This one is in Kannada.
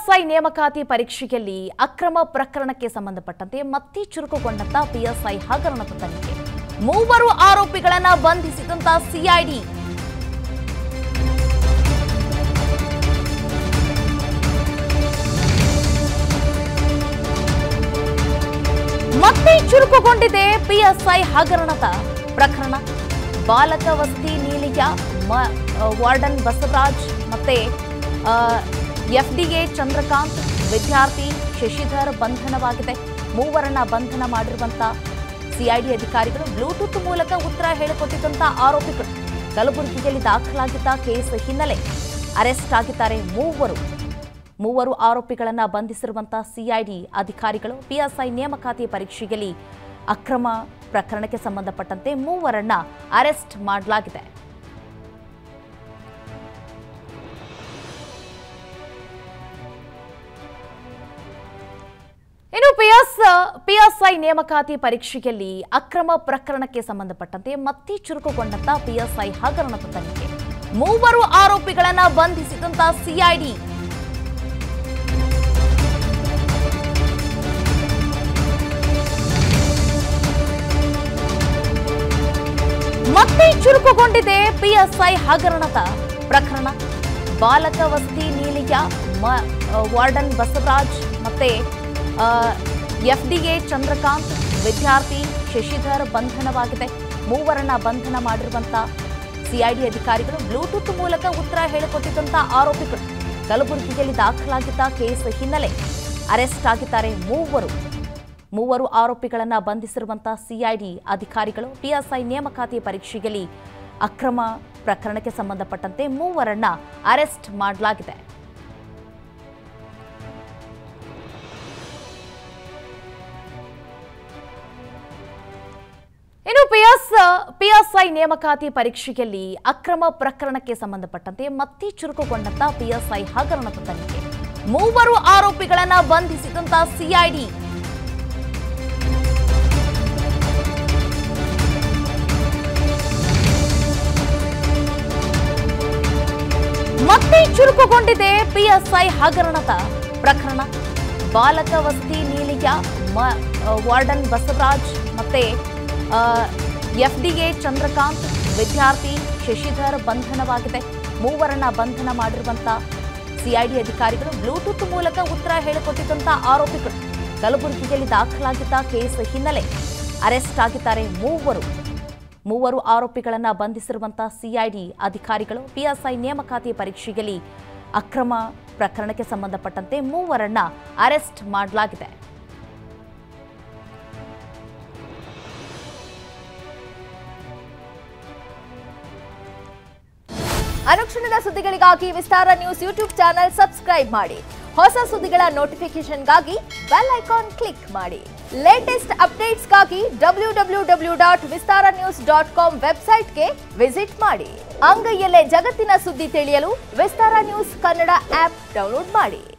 ಪಿಎಸ್ಐ ನೇಮಕಾತಿ ಪರೀಕ್ಷೆಯಲ್ಲಿ ಅಕ್ರಮ ಪ್ರಕರಣಕ್ಕೆ ಸಂಬಂಧಪಟ್ಟಂತೆ ಮತ್ತೆ ಚುರುಕುಗೊಂಡಂತ ಪಿಎಸ್ಐ ಹಗರಣದ ತನಿಖೆ ಮೂವರು ಆರೋಪಿಗಳನ್ನ ಬಂಧಿಸಿದಂತ ಸಿಐಡಿ ಮತ್ತೆ ಚುರುಕುಗೊಂಡಿದೆ ಪಿಎಸ್ಐ ಹಗರಣದ ಪ್ರಕರಣ ಬಾಲಕ ವಸ್ತಿ ನೀಲಿಯ ಮ- ವಾರ್ಡನ್ ಬಸವರಾಜ್ ಮತ್ತೆ ಎಫ್ಡಿಎ ಚಂದ್ರಕಾಂತ್ ವಿದ್ಯಾರ್ಥಿ ಶಶಿಧರ್ ಬಂಧನವಾಗಿದೆ ಮೂವರನ್ನ ಬಂಧನ ಮಾಡಿರುವಂತ ಸಿಐಡಿ ಅಧಿಕಾರಿಗಳು ಬ್ಲೂಟೂತ್ ಮೂಲಕ ಉತ್ತರ ಹೇಳಿಕೊಟ್ಟಿದ್ದಂತ ಆರೋಪಿಗಳು ಕಲಬುರಗಿಯಲ್ಲಿ ದಾಖಲಾಗಿದ್ದ ಕೇಸ್ ಹಿನ್ನೆಲೆ ಅರೆಸ್ಟ್ ಆಗಿದ್ದಾರೆ ಮೂವರು ಮೂವರು ಆರೋಪಿಗಳನ್ನ ಬಂಧಿಸಿರುವಂತ ಸಿಐಡಿ ಅಧಿಕಾರಿಗಳು ಪಿಎಸ್ಐ ನೇಮಕಾತಿ ಪರೀಕ್ಷೆಯಲ್ಲಿ ಅಕ್ರಮ ಪ್ರಕರಣಕ್ಕೆ ಸಂಬಂಧಪಟ್ಟಂತೆ ಮೂವರನ್ನ ಅರೆಸ್ಟ್ ಮಾಡಲಾಗಿದೆ ಇನ್ನು ಪಿಎಸ್ ಪಿಎಸ್ಐ ನೇಮಕಾತಿ ಪರೀಕ್ಷೆಯಲ್ಲಿ ಅಕ್ರಮ ಪ್ರಕರಣಕ್ಕೆ ಸಂಬಂಧಪಟ್ಟಂತೆ ಮತ್ತೆ ಚುರುಕುಗೊಂಡಂತ ಪಿಎಸ್ಐ ಹಗರಣದ ತನಿಖೆ ಮೂವರು ಆರೋಪಿಗಳನ್ನ ಬಂಧಿಸಿದಂತ ಸಿಐಡಿ ಮತ್ತೆ ಚುರುಕುಗೊಂಡಿದೆ ಪಿಎಸ್ಐ ಹಗರಣದ ಪ್ರಕರಣ ಬಾಲಕ ವಸ್ತಿ ನೀಲಿಯ ಮ- ವಾರ್ಡನ್ ಬಸವರಾಜ್ ಮತ್ತೆ ಎಫ್ಡಿಎ ಚಂದ್ರಕಾಂತ್ ವಿದ್ಯಾರ್ಥಿ ಶಶಿಧರ್ ಬಂಧನವಾಗಿದೆ ಮೂವರನ್ನ ಬಂಧನ ಮಾಡಿರುವಂತ ಸಿಐಡಿ ಅಧಿಕಾರಿಗಳು ಬ್ಲೂಟೂತ್ ಮೂಲಕ ಉತ್ತರ ಹೇಳಿಕೊಟ್ಟಿದ್ದಂತ ಆರೋಪಿಗಳು ಕಲಬುರಗಿಯಲ್ಲಿ ದಾಖಲಾಗಿದ್ದ ಕೇಸ್ ಹಿನ್ನೆಲೆ ಅರೆಸ್ಟ್ ಆಗಿದ್ದಾರೆ ಮೂವರು ಮೂವರು ಆರೋಪಿಗಳನ್ನ ಬಂಧಿಸಿರುವಂತ ಸಿಐಡಿ ಅಧಿಕಾರಿಗಳು ಪಿಎಸ್ಐ ನೇಮಕಾತಿ ಪರೀಕ್ಷೆಯಲ್ಲಿ ಅಕ್ರಮ ಪ್ರಕರಣಕ್ಕೆ ಸಂಬಂಧಪಟ್ಟಂತೆ ಮೂವರನ್ನ ಅರೆಸ್ಟ್ ಮಾಡಲಾಗಿದೆ ಇನ್ನು ಪಿಎಸ್ ಪಿಎಸ್ಐ ನೇಮಕಾತಿ ಪರೀಕ್ಷೆಯಲ್ಲಿ ಅಕ್ರಮ ಪ್ರಕರಣಕ್ಕೆ ಸಂಬಂಧಪಟ್ಟಂತೆ ಮತ್ತೆ ಚುರುಕುಗೊಂಡಂತ ಪಿಎಸ್ಐ ಹಗರಣದ ತನಿಖೆ ಮೂವರು ಆರೋಪಿಗಳನ್ನ ಬಂಧಿಸಿದಂತ ಸಿಐಡಿ ಮತ್ತೆ ಚುರುಕುಗೊಂಡಿದೆ ಪಿಎಸ್ಐ ಹಗರಣದ ಪ್ರಕರಣ ಬಾಲಕ ವಸ್ತಿ ನೀಲಿಯ ಮ- ವಾರ್ಡನ್ ಬಸವರಾಜ್ ಮತ್ತೆ ಎಫ್ಡಿಎ ಚಂದ್ರಕಾಂತ್ ವಿದ್ಯಾರ್ಥಿ ಶಶಿಧರ್ ಬಂಧನವಾಗಿದೆ ಮೂವರನ್ನ ಬಂಧನ ಮಾಡಿರುವಂತ ಸಿಐಡಿ ಅಧಿಕಾರಿಗಳು ಬ್ಲೂಟೂತ್ ಮೂಲಕ ಉತ್ತರ ಹೇಳಿಕೊಟ್ಟಿದ್ದಂತ ಆರೋಪಿಗಳು ಕಲಬುರಗಿಯಲ್ಲಿ ದಾಖಲಾಗಿದ್ದ ಕೇಸ್ ಹಿನ್ನೆಲೆ ಅರೆಸ್ಟ್ ಆಗಿದ್ದಾರೆ ಮೂವರು ಮೂವರು ಆರೋಪಿಗಳನ್ನ ಬಂಧಿಸಿರುವಂತ ಸಿಐಡಿ ಅಧಿಕಾರಿಗಳು ಪಿಎಸ್ಐ ನೇಮಕಾತಿ ಪರೀಕ್ಷೆಯಲ್ಲಿ ಅಕ್ರಮ ಪ್ರಕರಣಕ್ಕೆ ಸಂಬಂಧಪಟ್ಟಂತೆ ಮೂವರನ್ನ ಅರೆಸ್ಟ್ ಮಾಡಲಾಗಿದೆ ಅನುಕ್ಷಣದ ಸುದ್ದಿಗಳಿಗಾಗಿ Vistara news YouTube channel subscribe ಮಾಡಿ ಹೊಸ ಸುದ್ದಿಗಳ ನೋಟಿಫಿಕೇಶನ್ಗಾಗಿ ಬೆಲ್ ಐಕಾನ್ ಕ್ಲಿಕ್ ಮಾಡಿ ಲೇಟೆಸ್ಟ್ ಅಪ್ಡೇಟ್ಸ್ಗಾಗಿ W W W dot Vistara news dot com ವೆಬ್ಸೈಟ್ಗೆ ವಿಸಿಟ್ ಮಾಡಿ ಅಂಗೈಯಲ್ಲೇ ಜಗತ್ತಿನ ಸುದ್ದಿ ತಿಳಿಯಲು Vistara news Kannada app download ಮಾಡಿ